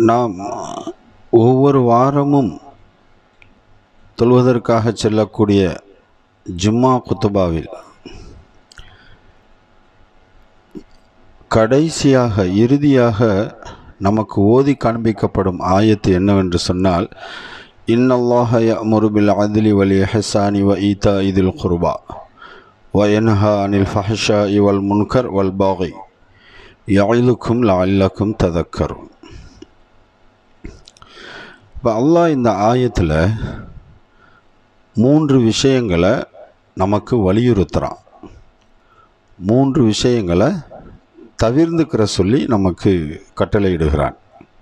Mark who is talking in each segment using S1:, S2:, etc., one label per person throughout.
S1: நாம் ஒவ்வொரு வாரமும் தொழுவதற்காக செல்லக்கூடிய ஜும்மா குத்துபாவில் கடைசியாக இறுதியாக நமக்கு ஓதி காண்பிக்கப்படும் ஆயத்து என்னவென்று சொன்னால் இன்னல்லாஹ யஅமுரு பில் அத்லி வல் இஹ்சானி வ ஈதா இதில் குர்பா வ யன்ஹா அனில் ஃபஹ்ஷாஇ வல் முன்கர் வல் பாகி யாயிலுக்கும் லஅல்லக்கும் ததக்கரும் இப்போ அல்லாஹ் இந்த ஆயத்தில் மூன்று விஷயங்களை நமக்கு வலியுறுத்துகிறான் மூன்று விஷயங்களை தவிர்ந்துக்கிற சொல்லி நமக்கு கட்டளையிடுகிறான்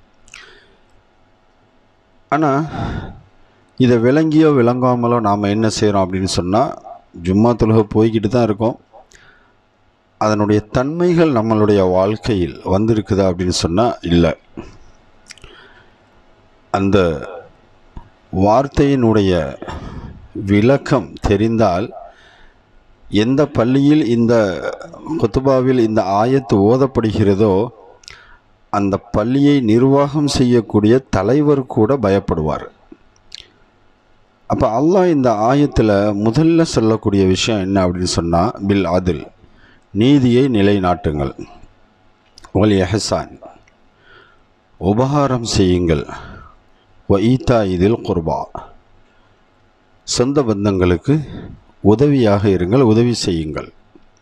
S1: ஆனால் இதை விளங்கியோ விளங்காமலோ நாம் என்ன செய்கிறோம் அப்படின்னு சொன்னால் ஜும்மா தொழுகை போய்கிட்டு தான் இருக்கோம் அதனுடைய தன்மைகள் நம்மளுடைய வாழ்க்கையில் வந்திருக்குதா அப்படின்னு சொன்னால் இல்லை அந்த வார்த்தையினுடைய விளக்கம் தெரிந்தால் எந்த பள்ளியில் இந்த குத்துபாவில் இந்த ஆயத்து ஓதப்படுகிறதோ அந்த பள்ளியை நிர்வாகம் செய்யக்கூடிய தலைவர் கூட பயப்படுவார் அப்போ அல்லாஹ் இந்த ஆயத்தில் முதல்ல சொல்லக்கூடிய விஷயம் என்ன அப்படின்னு சொன்னால் பில் அதில் நீதியை நிலைநாட்டுங்கள் ஒல் எஹசான் உபகாரம் செய்யுங்கள் வ ஈத்தா இதில் குர்பா சொந்த பந்தங்களுக்கு உதவியாக இருங்கள் உதவி செய்யுங்கள்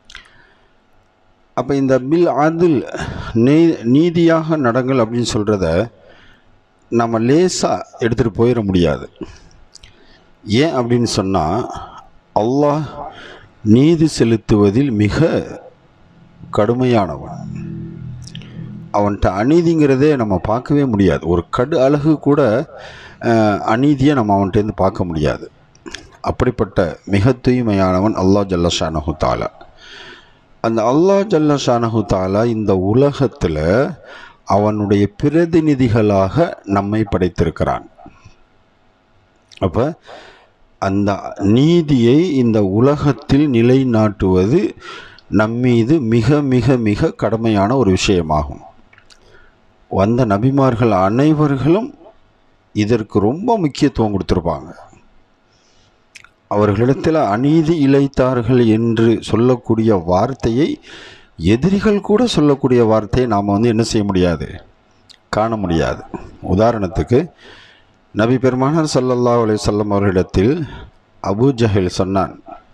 S1: அப்போ இந்த பில் அதில் நே நீதியாக நடங்கள் அப்படின்னு சொல்கிறத நம்ம லேசாக எடுத்துகிட்டு போயிட முடியாது ஏன் அப்படின்னு சொன்னால் அல்லாஹ் நீதி செலுத்துவதில் மிக கடுமையானவன் அவன்கிட்ட அநீதிங்கிறதே நம்ம பார்க்கவே முடியாது ஒரு கடு அழகு கூட அநீதியை நம்ம அவன்கிட்டேருந்து பார்க்க முடியாது அப்படிப்பட்ட மிக தூய்மையானவன் அல்லா ஜல்ல ஷானஹு தாலா அந்த அல்லா ஜல்ல ஷானஹு தாலா இந்த உலகத்தில் அவனுடைய பிரதிநிதிகளாக நம்மை படைத்திருக்கிறான் அப்போ அந்த நீதியை இந்த உலகத்தில் நிலைநாட்டுவது நம்மீது மிக மிக மிக கடமையான ஒரு விஷயமாகும் வந்த நபிமார்கள் அனைவர்களும் இதற்கு ரொம்ப முக்கியத்துவம் கொடுத்துருப்பாங்க அவர்களிடத்தில் அநீதி இழைத்தார்கள் என்று சொல்லக்கூடிய வார்த்தையை எதிரிகள் கூட சொல்லக்கூடிய வார்த்தையை நாம் வந்து என்ன செய்ய முடியாது காண முடியாது உதாரணத்துக்கு நபி பெருமானார் சல்லல்லா அலி சொல்லம் அவர்களிடத்தில் அபு ஜஹில் சொன்னான்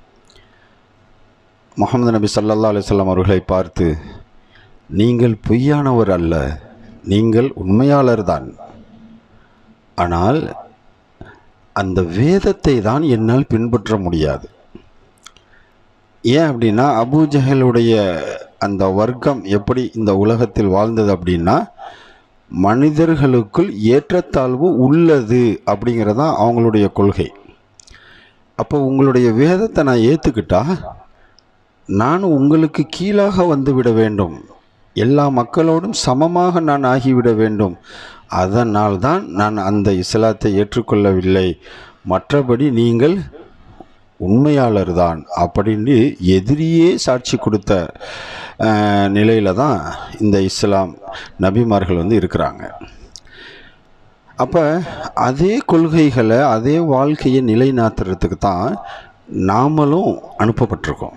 S1: முகமது நபி சல்லல்லா அலிசல்லாம் அவர்களை பார்த்து நீங்கள் பொய்யானவர் அல்ல நீங்கள் உண்மையாளர் தான் ஆனால் அந்த வேதத்தை தான் என்னால் பின்பற்ற முடியாது ஏன் அப்படின்னா அபு ஜஹலுடைய அந்த வர்க்கம் எப்படி இந்த உலகத்தில் வாழ்ந்தது அப்படின்னா மனிதர்களுக்குள் ஏற்றத்தாழ்வு உள்ளது அப்படிங்கிறதான் அவங்களுடைய கொள்கை அப்போ உங்களுடைய வேதத்தை நான் ஏற்றுக்கிட்டா நான் உங்களுக்கு கீழாக வந்து விட வேண்டும் எல்லா மக்களோடும் சமமாக நான் ஆகிவிட வேண்டும் அதனால் தான் நான் அந்த இஸ்லாத்தை ஏற்றுக்கொள்ளவில்லை மற்றபடி நீங்கள் உண்மையாளர் தான் அப்படின்னு எதிரியே சாட்சி கொடுத்த நிலையில் தான் இந்த இஸ்லாம் நபிமார்கள் வந்து இருக்கிறாங்க அப்போ அதே கொள்கைகளை அதே வாழ்க்கையை நிலைநாட்டுறதுக்கு தான் நாமளும் அனுப்பப்பட்டிருக்கோம்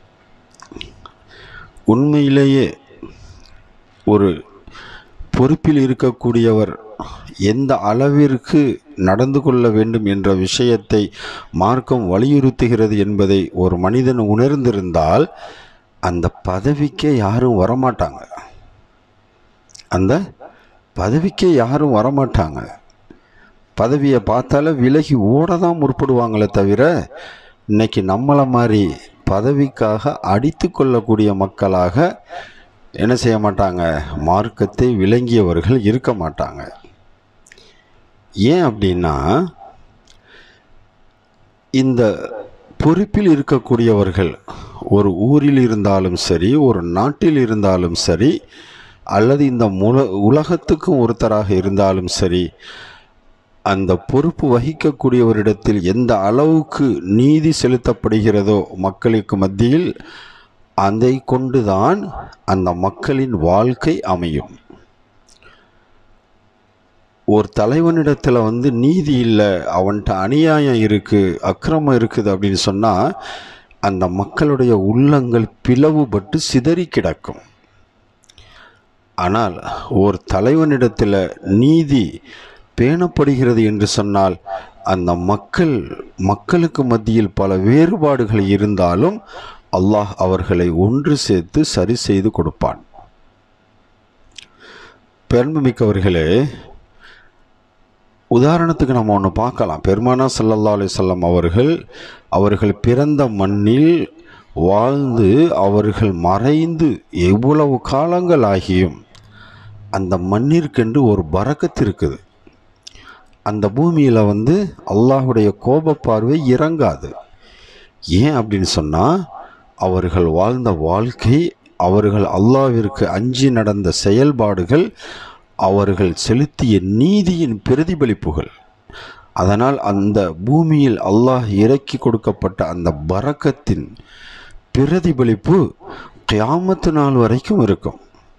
S1: உண்மையிலேயே ஒரு பொறுப்பில் இருக்கக்கூடியவர் எந்த அளவிற்கு நடந்து கொள்ள வேண்டும் என்ற விஷயத்தை மார்க்கம் வலியுறுத்துகிறது என்பதை ஒரு மனிதன் உணர்ந்திருந்தால் அந்த பதவிக்கே யாரும் வரமாட்டாங்க அந்த பதவிக்கே யாரும் வரமாட்டாங்க பதவியை பார்த்தால விலகி ஓட தான் முற்படுவாங்களே தவிர இன்னைக்கு நம்மளை மாதிரி பதவிக்காக அடித்து கொள்ளக்கூடிய மக்களாக என்ன செய்ய மாட்டாங்க மார்க்கத்தை விளங்கியவர்கள் இருக்க மாட்டாங்க ஏன் அப்படின்னா இந்த பொறுப்பில் இருக்கக்கூடியவர்கள் ஒரு ஊரில் இருந்தாலும் சரி ஒரு நாட்டில் இருந்தாலும் சரி அல்லது இந்த முல உலகத்துக்கும் ஒருத்தராக இருந்தாலும் சரி அந்த பொறுப்பு வகிக்கக்கூடியவரிடத்தில் எந்த அளவுக்கு நீதி செலுத்தப்படுகிறதோ மக்களுக்கு மத்தியில் அதை கொண்டுதான் அந்த மக்களின் வாழ்க்கை அமையும் ஒரு தலைவனிடத்தில் வந்து நீதி இல்லை அவன்கிட்ட அநியாயம் இருக்குது அக்கிரமம் இருக்குது அப்படின்னு சொன்னால் அந்த மக்களுடைய உள்ளங்கள் பிளவுபட்டு சிதறி கிடக்கும் ஆனால் ஒரு தலைவனிடத்தில் நீதி பேணப்படுகிறது என்று சொன்னால் அந்த மக்கள் மக்களுக்கு மத்தியில் பல வேறுபாடுகள் இருந்தாலும் அல்லாஹ் அவர்களை ஒன்று சேர்த்து சரி செய்து கொடுப்பான் பெருமைமிக்கவர்களே உதாரணத்துக்கு நம்ம ஒன்று பார்க்கலாம் பெருமானா சல்லல்லா அலிசல்லாம் அவர்கள் அவர்கள் பிறந்த மண்ணில் வாழ்ந்து அவர்கள் மறைந்து எவ்வளவு காலங்கள் ஆகியும் அந்த மண்ணிற்கென்று ஒரு பறக்கத்து இருக்குது அந்த பூமியில் வந்து அல்லாஹுடைய கோப பார்வை இறங்காது ஏன் அப்படின்னு சொன்னால் அவர்கள் வாழ்ந்த வாழ்க்கை அவர்கள் அல்லாவிற்கு அஞ்சி நடந்த செயல்பாடுகள் அவர்கள் செலுத்திய நீதியின் பிரதிபலிப்புகள் அதனால் அந்த பூமியில் அல்லாஹ் இறக்கி கொடுக்கப்பட்ட அந்த பறக்கத்தின் பிரதிபலிப்பு கியாமத்து நாள் வரைக்கும் இருக்கும்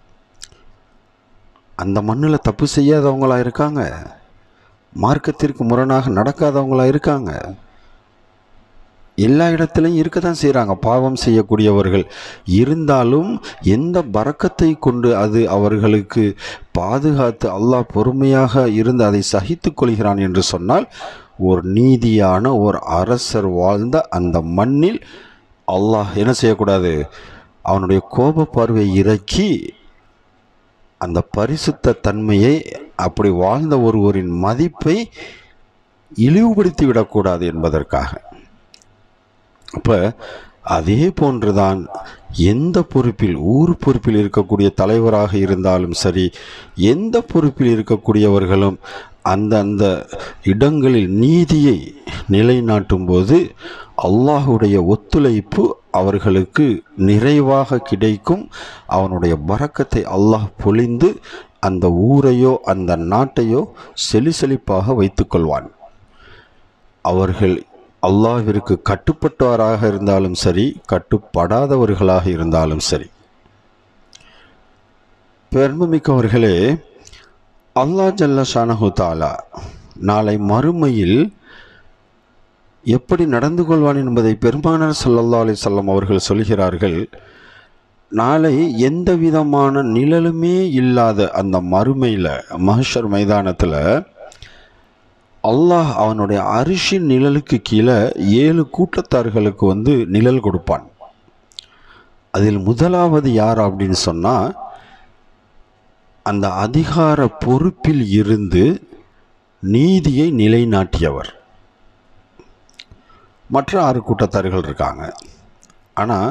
S1: அந்த மண்ணில் தப்பு செய்யாதவங்களா இருக்காங்க மார்க்கத்திற்கு முரணாக நடக்காதவங்களா இருக்காங்க எல்லா இடத்துலையும் இருக்க தான் செய்கிறாங்க பாவம் செய்யக்கூடியவர்கள் இருந்தாலும் எந்த பறக்கத்தை கொண்டு அது அவர்களுக்கு பாதுகாத்து அல்லாஹ் பொறுமையாக இருந்து அதை சகித்து கொள்கிறான் என்று சொன்னால் ஒரு நீதியான ஒரு அரசர் வாழ்ந்த அந்த மண்ணில் அல்லாஹ் என்ன செய்யக்கூடாது அவனுடைய கோப பார்வை இறக்கி அந்த பரிசுத்த தன்மையை அப்படி வாழ்ந்த ஒருவரின் மதிப்பை இழிவுபடுத்தி விடக்கூடாது என்பதற்காக அப்போ அதே போன்றுதான் எந்த பொறுப்பில் ஊர் பொறுப்பில் இருக்கக்கூடிய தலைவராக இருந்தாலும் சரி எந்த பொறுப்பில் இருக்கக்கூடியவர்களும் அந்த அந்த இடங்களில் நீதியை நிலைநாட்டும் போது அல்லாஹுடைய ஒத்துழைப்பு அவர்களுக்கு நிறைவாக கிடைக்கும் அவனுடைய பறக்கத்தை அல்லாஹ் பொழிந்து அந்த ஊரையோ அந்த நாட்டையோ செழி செழிப்பாக வைத்துக்கொள்வான் அவர்கள் அல்லாஹ்விற்கு கட்டுப்பட்டவராக இருந்தாலும் சரி கட்டுப்படாதவர்களாக இருந்தாலும் சரி பெருமைமிக்கவர்களே அல்லாஹ் ஜல்ல ஷானஹு தாலா நாளை மறுமையில் எப்படி நடந்து கொள்வான் என்பதை பெருமானார் சல்லல்லா அலிசல்லம் அவர்கள் சொல்கிறார்கள் நாளை எந்த விதமான நிழலுமே இல்லாத அந்த மறுமையில் மஹஷர் மைதானத்தில் அல்லாஹ் அவனுடைய அரிசின் நிழலுக்கு கீழே ஏழு கூட்டத்தார்களுக்கு வந்து நிழல் கொடுப்பான் அதில் முதலாவது யார் அப்படின்னு சொன்னால் அந்த அதிகார பொறுப்பில் இருந்து நீதியை நிலைநாட்டியவர் மற்ற ஆறு கூட்டத்தார்கள் இருக்காங்க ஆனால்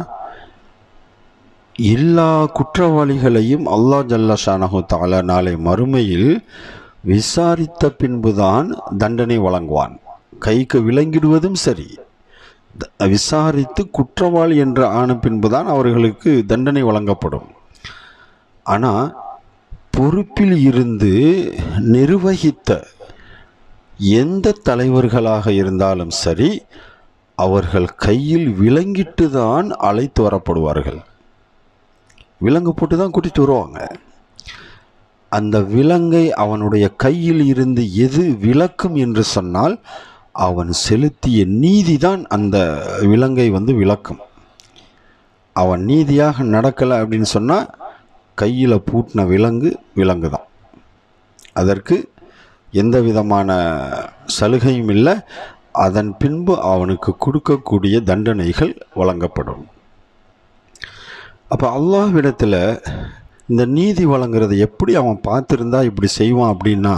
S1: எல்லா குற்றவாளிகளையும் அல்லாஹ் ஜல்லா ஷானஹு தாலா நாளை மறுமையில் விசாரித்த பின்புதான் தண்டனை வழங்குவான் கைக்கு விளங்கிடுவதும் சரி த- விசாரித்து குற்றவாளி என்று ஆன பின்புதான் அவர்களுக்கு தண்டனை வழங்கப்படும் ஆனால் பொறுப்பில் இருந்து நிர்வகித்த எந்த தலைவர்களாக இருந்தாலும் சரி அவர்கள் கையில் விலங்கிட்டு தான் அழைத்து வரப்படுவார்கள் விலங்கு போட்டு தான் கூட்டிட்டு வருவாங்க அந்த விலங்கை அவனுடைய கையில் இருந்து எது விளக்கும் என்று சொன்னால் அவன் செலுத்திய நீதிதான் அந்த விலங்கை வந்து விளக்கும் அவன் நீதியாக நடக்கலை அப்படின்னு சொன்னால் கையில் பூட்டின விலங்கு விலங்கு தான் அதற்கு எந்த விதமான சலுகையும் இல்லை அதன் பின்பு அவனுக்கு கொடுக்கக்கூடிய தண்டனைகள் வழங்கப்படும் அப்போ அல்லாஹ்விடத்தில் இந்த நீதி வழங்குறதை எப்படி அவன் பார்த்துருந்தா இப்படி செய்வான் அப்படின்னா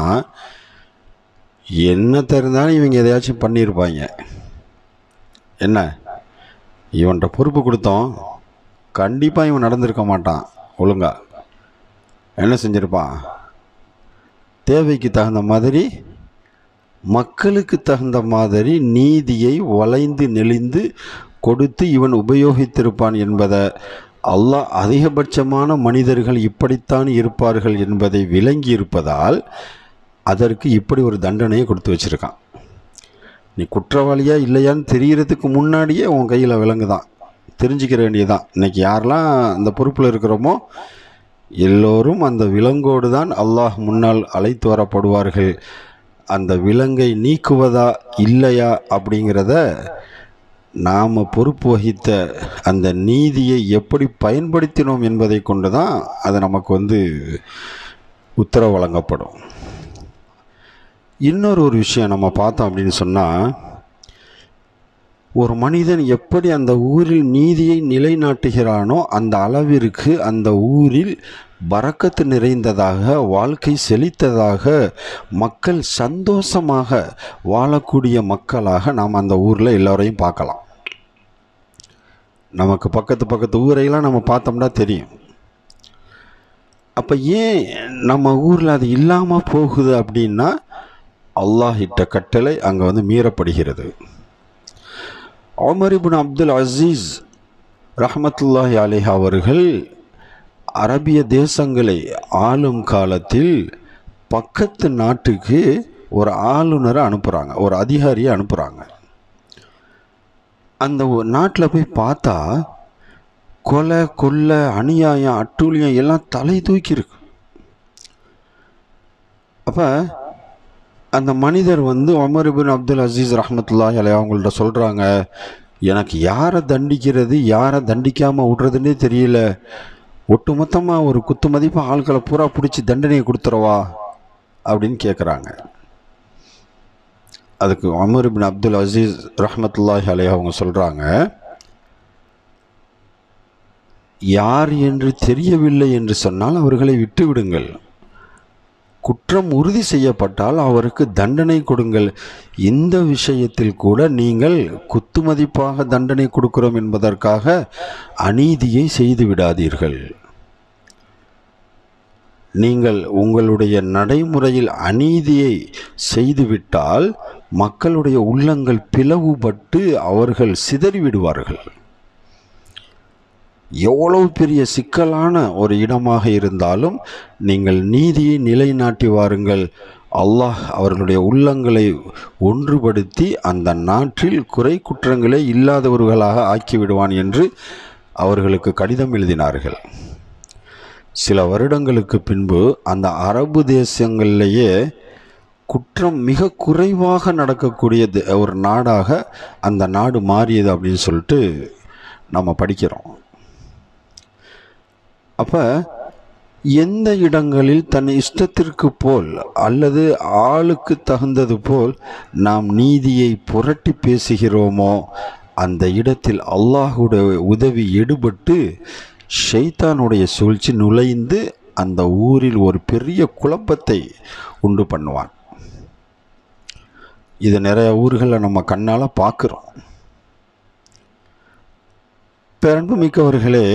S1: என்ன தெரிந்தாலும் இவங்க எதையாச்சும் பண்ணியிருப்பாங்க என்ன இவன்கிட்ட பொறுப்பு கொடுத்தோம் கண்டிப்பாக இவன் நடந்திருக்க மாட்டான் ஒழுங்கா என்ன செஞ்சிருப்பான் தேவைக்கு தகுந்த மாதிரி மக்களுக்கு தகுந்த மாதிரி நீதியை வளைந்து நெளிந்து கொடுத்து இவன் உபயோகித்திருப்பான் என்பதை அல்லாஹ் அதிகபட்சமான மனிதர்கள் இப்படித்தான் இருப்பார்கள் என்பதை விளங்கி இருப்பதால் அதற்கு இப்படி ஒரு தண்டனையை கொடுத்து வச்சிருக்கான் நீ குற்றவாளியா இல்லையான்னு தெரியறதுக்கு முன்னாடியே உன் கையில் விலங்கு தான் தெரிஞ்சுக்கிற வேண்டியதுதான் இன்னைக்கு யாரெல்லாம் அந்த பொறுப்பில் இருக்கிறோமோ எல்லோரும் அந்த விலங்கோடு தான் அல்லாஹ் முன்னால் அழைத்து வரப்படுவார்கள் அந்த விலங்கை நீக்குவதா இல்லையா அப்படிங்கிறத நாம் பொறுப்பு வகித்த அந்த நீதியை எப்படி பயன்படுத்தினோம் என்பதை கொண்டு தான் அது நமக்கு வந்து உத்தரவு வழங்கப்படும் இன்னொரு ஒரு விஷயம் நம்ம பார்த்தோம் அப்படின்னு சொன்னால் ஒரு மனிதன் எப்படி அந்த ஊரில் நீதியை நிலைநாட்டுகிறானோ அந்த அளவிற்கு அந்த ஊரில் பறக்கத்து நிறைந்ததாக வாழ்க்கை செழித்ததாக மக்கள் சந்தோஷமாக வாழக்கூடிய மக்களாக நாம் அந்த ஊரில் எல்லோரையும் பார்க்கலாம் நமக்கு பக்கத்து பக்கத்து ஊரையெல்லாம் நம்ம பார்த்தோம்னா தெரியும் அப்போ ஏன் நம்ம ஊரில் அது இல்லாமல் போகுது அப்படின்னா அல்லாஹிட்ட கட்டளை அங்கே வந்து மீறப்படுகிறது உமர் இப்னு அப்துல் அசீஸ் ரஹமத்துல்லாஹி அலிஹ் அவர்கள் அரபிய தேசங்களை ஆளும் காலத்தில் பக்கத்து நாட்டுக்கு ஒரு ஆளுநரை அனுப்புகிறாங்க ஒரு அதிகாரியை அனுப்புகிறாங்க அந்த நாட்டில் போய் பார்த்தா கொலை கொள்ளை அநியாயம் அட்டூழியம் எல்லாம் தலை தூக்கியிருக்கு அப்போ அந்த மனிதர் வந்து உமர் இபின் அப்துல் அசீஸ் ரஹமத்துல்லாஹி அலையா அவங்கள்ட்ட சொல்கிறாங்க எனக்கு யாரை தண்டிக்கிறது யாரை தண்டிக்காமல் விட்றதுன்னே தெரியல ஒட்டுமொத்தமாக ஒரு குத்து மதிப்பு ஆட்களை பூரா பிடிச்சி தண்டனையை கொடுத்துறவா அப்படின்னு கேட்குறாங்க அதுக்கு உமர் இபின் அப்துல் அசீஸ் ரஹமத்துல்லாஹி அலையா அவங்க சொல்கிறாங்க யார் என்று தெரியவில்லை என்று சொன்னால் அவர்களை விட்டு விடுங்கள் குற்றம் உறுதி செய்யப்பட்டால் அவருக்கு தண்டனை கொடுங்கள் இந்த விஷயத்தில் கூட நீங்கள் குத்துமதிப்பாக தண்டனை கொடுக்கிறோம் என்பதற்காக அநீதியை செய்து விடாதீர்கள் நீங்கள் உங்களுடைய நடைமுறையில் அநீதியை செய்துவிட்டால் மக்களுடைய உள்ளங்கள் பிளவுபட்டு அவர்கள் சிதறிவிடுவார்கள் எவ்வளவு பெரிய சிக்கலான ஒரு இடமாக இருந்தாலும் நீங்கள் நீதியை நிலைநாட்டி வாருங்கள் அல்லாஹ் அவர்களுடைய உள்ளங்களை ஒன்றுபடுத்தி அந்த நாட்டில் குறை குற்றங்களே இல்லாதவர்களாக ஆக்கிவிடுவான் என்று அவர்களுக்கு கடிதம் எழுதினார்கள் சில வருடங்களுக்கு பின்பு அந்த அரபு தேசங்களிலேயே குற்றம் மிக குறைவாக நடக்கக்கூடிய ஒரு நாடாக அந்த நாடு மாறியது அப்படின்னு சொல்லிட்டு நம்ம படிக்கிறோம் அப்போ எந்த இடங்களில் தன் இஷ்டத்திற்கு போல் அல்லது ஆளுக்கு தகுந்தது போல் நாம் நீதியை புரட்டி பேசுகிறோமோ அந்த இடத்தில் அல்லாஹுடைய உதவி எடுபட்டு ஷைத்தானுடைய சூழ்ச்சி நுழைந்து அந்த ஊரில் ஒரு பெரிய குழப்பத்தை உண்டு பண்ணுவான் இது நிறைய ஊர்களில் நம்ம கண்ணால் பார்க்குறோம் பெரும்பு மிக்கவர்களே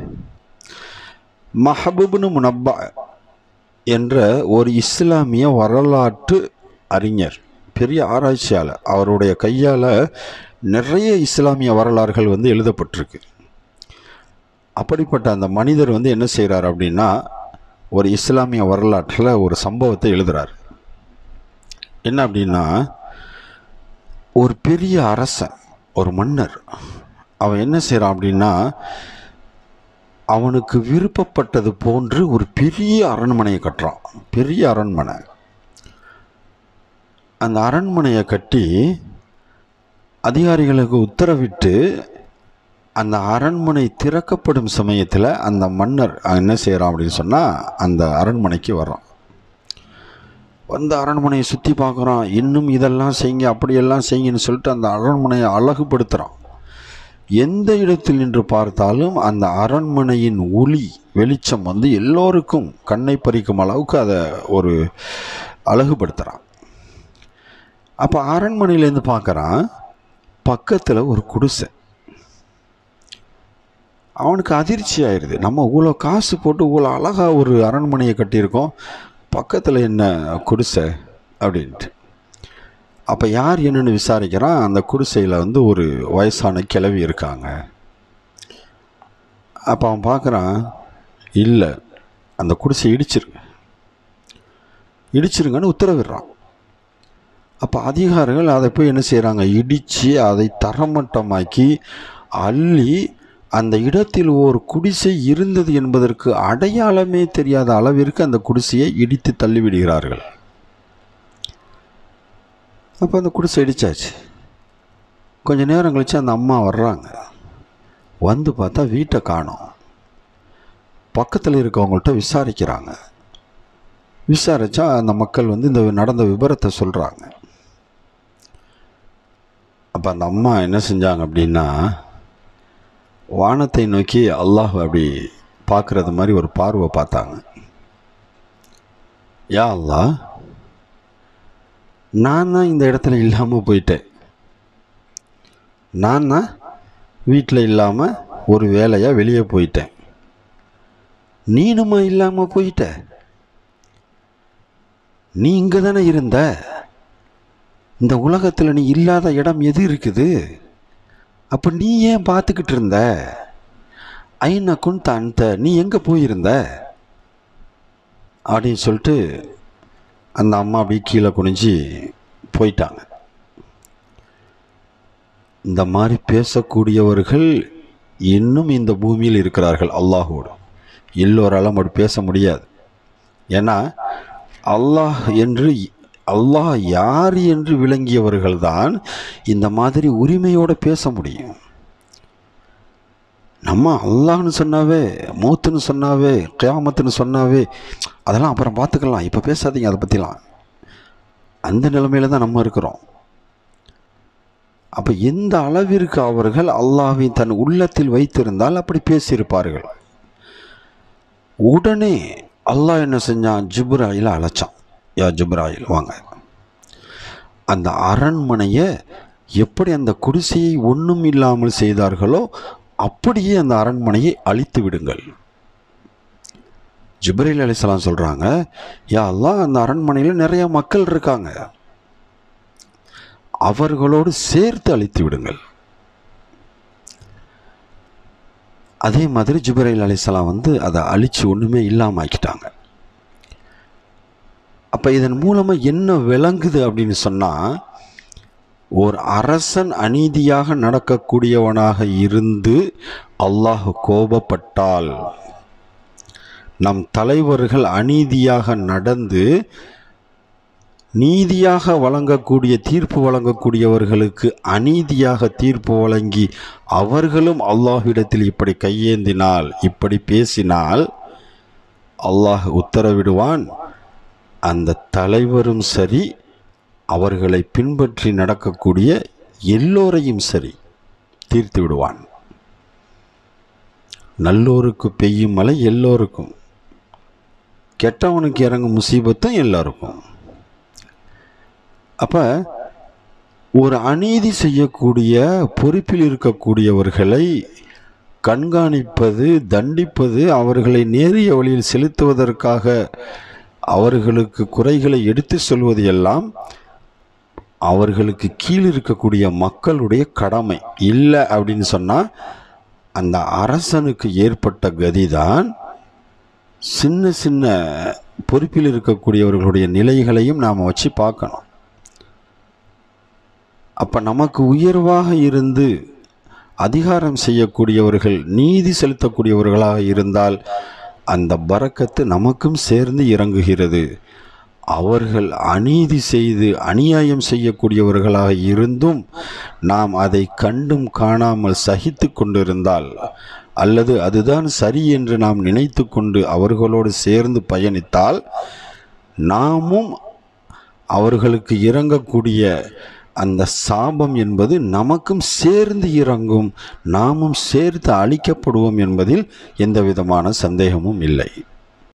S1: மஹபுப்னு முனப்பா என்ற ஒரு இஸ்லாமிய வரலாற்று அறிஞர் பெரிய ஆராய்ச்சியாளர் அவருடைய கையால் நிறைய இஸ்லாமிய வரலாறுகள் வந்து எழுதப்பட்டிருக்கு அப்படிப்பட்ட அந்த மனிதர் வந்து என்ன செய்கிறார் அப்படின்னா ஒரு இஸ்லாமிய வரலாற்றில் ஒரு சம்பவத்தை எழுதுகிறார் என்ன அப்படின்னா ஒரு பெரிய அரசன் ஒரு மன்னர் அவன் என்ன செய்கிறான் அப்படின்னா அவனுக்கு விருப்பப்பட்டது போன்று ஒரு பெரிய அரண்மனையை கட்டுறான் பெரிய அரண்மனை அந்த அரண்மனையை கட்டி அதிகாரிகளுக்கு உத்தரவிட்டு அந்த அரண்மனை திறக்கப்படும் சமயத்தில் அந்த மன்னர் என்ன செய்கிறான் அப்படின்னு சொன்னால் அந்த அரண்மனைக்கு வர்றான் வந்து அரண்மனையை சுற்றி பார்க்குறான் இன்னும் இதெல்லாம் செய்யுங்க அப்படியெல்லாம் செய்யுங்கன்னு சொல்லிட்டு அந்த அரண்மனையை அழகுபடுத்துகிறான் எந்த இடத்தில் நின்று பார்த்தாலும் அந்த அரண்மனையின் ஒளி வெளிச்சம் வந்து எல்லோருக்கும் கண்ணை பறிக்கும் அளவுக்கு அதை ஒரு அழகுபடுத்துகிறான் அப்போ அரண்மனையிலேருந்து பார்க்குறான் பக்கத்தில் ஒரு குடிசை அவனுக்கு அதிர்ச்சி ஆயிடுது நம்ம இவ்வளோ காசு போட்டு இவ்வளோ அழகாக ஒரு அரண்மனையை கட்டியிருக்கோம் பக்கத்தில் என்ன குடிசை அப்படின்ட்டு அப்போ யார் என்னன்னு விசாரிக்கிறான் அந்த குடிசையில் வந்து ஒரு வயசான கிழவி இருக்காங்க அப்போ அவன் பார்க்குறான் இல்லை அந்த குடிசை இடிச்சிருங்க இடிச்சிருங்கன்னு உத்தரவிடுறான் அப்போ அதிகாரிகள் அதை போய் என்ன செய்கிறாங்க இடித்து அதை தரமட்டமாக்கி அள்ளி அந்த இடத்தில் ஒரு குடிசை இருந்தது என்பதற்கு அடையாளமே தெரியாத அளவிற்கு அந்த குடிசையை இடித்து தள்ளிவிடுகிறார்கள் அப்போ அந்த குடிசை இடிச்சாச்சு கொஞ்ச நேரம் கழிச்சு அந்த அம்மா வர்றாங்க வந்து பார்த்தா வீட்டை காணோம் பக்கத்தில் இருக்கவங்கள்ட்ட விசாரிக்கிறாங்க விசாரித்தா அந்த மக்கள் வந்து இந்த நடந்த விபரத்தை சொல்கிறாங்க அப்போ அந்த அம்மா என்ன செஞ்சாங்க அப்படின்னா வானத்தை நோக்கி அல்லாஹ் அப்படி பார்க்குறது மாதிரி ஒரு பார்வை பார்த்தாங்க யா அல்லாஹ் நான் தான் இந்த இடத்துல இல்லாமல் போயிட்டேன் நான் தான் வீட்டில் இல்லாமல் ஒரு வேலையாக வெளியே போயிட்டேன் நீனுமா இல்லாமல் போயிட்ட நீ இங்கே தானே இருந்த இந்த உலகத்தில் நீ இல்லாத இடம் எது இருக்குது அப்போ நீ ஏன் பார்த்துக்கிட்டு இருந்த ஐநா குந்த அந்த நீ எங்கே போயிருந்த அப்படின்னு சொல்லிட்டு அந்த அம்மா அப்படியே கீழே குனிஞ்சு போயிட்டாங்க இந்த மாதிரி பேசக்கூடியவர்கள் இன்னும் இந்த பூமியில் இருக்கிறார்கள் அல்லாஹோடு எல்லோராலும் அப்படி பேச முடியாது ஏன்னா அல்லாஹ் என்று அல்லாஹ் யார் என்று விளங்கியவர்கள்தான் இந்த மாதிரி உரிமையோடு பேச முடியும் நம்ம அல்லாஹ்னு சொன்னாவே மூத்துன்னு சொன்னாவே கியாமத்துன்னு சொன்னாவே அதெல்லாம் அப்புறம் பார்த்துக்கலாம் இப்போ பேசாதீங்க அதை பற்றிலாம் அந்த நிலைமையில தான் நம்ம இருக்கிறோம் அப்போ எந்த அளவிற்கு அவர்கள் அல்லாஹ்வை தன் உள்ளத்தில் வைத்திருந்தால் அப்படி பேசியிருப்பார்கள் உடனே அல்லாஹ் என்ன செஞ்சான் ஜிப்ராயில் அழைச்சான் யா ஜிப்ராயில் வாங்க அந்த அரண்மனையை எப்படி அந்த குடிசையை ஒன்றும் இல்லாமல் செய்தார்களோ அப்படியே அந்த அரண்மனையை அழித்து விடுங்கள் ஜிப்ரைல் அலிஸ்லாம் சொல்கிறாங்க யா அல்லாஹ் அந்த அரண்மனையில் நிறைய மக்கள் இருக்காங்க அவர்களோடு சேர்த்து அழித்து விடுங்கள் அதே மாதிரி ஜிப்ரைல் அலிஸ்லாம் வந்து அதை அழித்து ஒன்றுமே இல்லாமல் ஆக்கிட்டாங்க அப்போ இதன் மூலமாக என்ன விளங்குது அப்படின்னு சொன்னால் ஒரு அரசன் அநீதியாக நடக்கக்கூடியவனாக இருந்து அல்லாஹ் கோபப்பட்டால் நம் தலைவர்கள் அநீதியாக நடந்து நீதியாக வழங்கக்கூடிய தீர்ப்பு வழங்கக்கூடியவர்களுக்கு அநீதியாக தீர்ப்பு வழங்கி அவர்களும் அல்லாஹ்விடத்தில் இப்படி கையேந்தினால் இப்படி பேசினால் அல்லாஹ் உத்தரவிடுவான் அந்த தலைவரும் சரி அவர்களை பின்பற்றி நடக்கக்கூடிய எல்லோரையும் சரி தீர்த்து விடுவான் நல்லோருக்கு பெய்யும் மழை எல்லோருக்கும் கெட்டவனுக்கு இறங்கும் முசீபத்தும் எல்லாருக்கும் அப்போ ஒரு அநீதி செய்யக்கூடிய பொறுப்பில் இருக்கக்கூடியவர்களை கண்காணிப்பது தண்டிப்பது அவர்களை நேரிய வழியில் செலுத்துவதற்காக அவர்களுக்கு குறைகளை எடுத்து சொல்வது எல்லாம் அவர்களுக்கு கீழ் இருக்கக்கூடிய மக்களுடைய கடமை இல்லை அப்படின்னு சொன்னால் அந்த அரசனுக்கு ஏற்பட்ட கதிதான் சின்ன சின்ன பொறுப்பில் இருக்கக்கூடியவர்களுடைய நிலைகளையும் நாம் வச்சு பார்க்கணும் அப்போ நமக்கு உயர்வாக இருந்து அதிகாரம் செய்யக்கூடியவர்கள் நீதி செலுத்தக்கூடியவர்களாக இருந்தால் அந்த பறக்கத்து நமக்கும் சேர்ந்து இறங்குகிறது அவர்கள் அநீதி செய்து அநியாயம் செய்யக்கூடியவர்களாக இருந்தும் நாம் அதை கண்டும் காணாமல் சகித்து கொண்டிருந்தால் அல்லது அதுதான் சரி என்று நாம் நினைத்து கொண்டு அவர்களோடு சேர்ந்து பயணித்தால் நாமும் அவர்களுக்கு இறங்கக்கூடிய அந்த சாபம் என்பது நமக்கும் சேர்ந்து இறங்கும் நாமும் சேர்த்து அழிக்கப்படுவோம் என்பதில் எந்த விதமான சந்தேகமும் இல்லை